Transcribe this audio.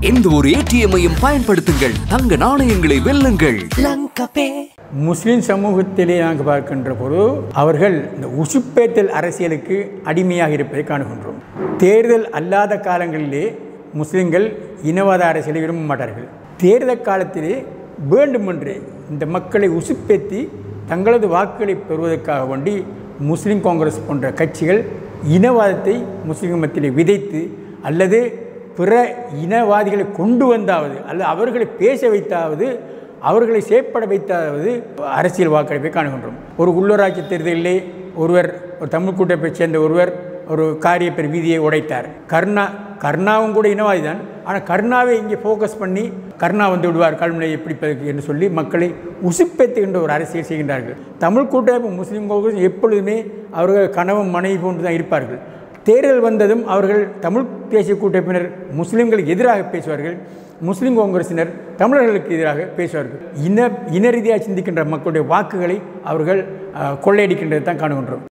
எந்த ஒரு ஏடிஎம்மையும் பயன்படுத்துங்கள் தங்க நாணயங்களை வெல்லுங்கள் முஸ்லிம் சமூகத்திலே நாங்கள் பார்க்கின்ற பொழுது அவர்கள் இந்த உசுப்பேத்தல் அரசியலுக்கு அடிமையாக இருப்பதை காணுகின்றோம் தேர்தல் அல்லாத காலங்களிலே முஸ்லிம்கள் இனவாத அரசியலை விரும்ப மாட்டார்கள் தேர்தல் காலத்திலே வேண்டுமென்றே இந்த மக்களை உசுப்பேத்தி தங்களது வாக்குகளை பெறுவதற்காக வேண்டி முஸ்லிம் காங்கிரஸ் போன்ற கட்சிகள் இனவாதத்தை முஸ்லிம் மத்தியிலே விதைத்து அல்லது பிற இனவாதிகளை கொண்டு வந்தாவது அல்லது அவர்களை பேச வைத்தாவது அவர்களை செயற்பட வைத்தாவது அரசியல் வாக்களிப்பை காணுகின்றோம் ஒரு உள்ளூராட்சி தேர்தலிலே ஒருவர் ஒரு தமிழ் கூட்டமைப்பைச் சேர்ந்த ஒருவர் ஒரு காரியப்பெரு வீதியை உடைத்தார் கருணா கருணாவும் கூட இனவாதி தான் ஆனால் கருணாவை இங்கே ஃபோக்கஸ் பண்ணி கருணா வந்து விடுவார் கல்முனையை பிடிப்பதற்கு என்று சொல்லி மக்களை உசுப்பேத்துகின்ற ஒரு அரசியல் செய்கின்றார்கள் தமிழ் கூட்டமைப்பு முஸ்லீம் காங்கிரஸ் எப்பொழுதுமே அவர்கள் கணவன் மனைவி போன்று தான் இருப்பார்கள் தேர்தல் வந்ததும் அவர்கள் தமிழ் தேசிய கூட்டமைப்பினர் முஸ்லிம்களுக்கு எதிராக பேசுவார்கள் முஸ்லிம் காங்கிரசினர் தமிழர்களுக்கு எதிராக பேசுவார்கள் இன இன ரீதியாக சிந்திக்கின்ற மக்களுடைய வாக்குகளை அவர்கள் அஹ், கொள்ளையடிக்கின்றது தான் காணுகின்றோம்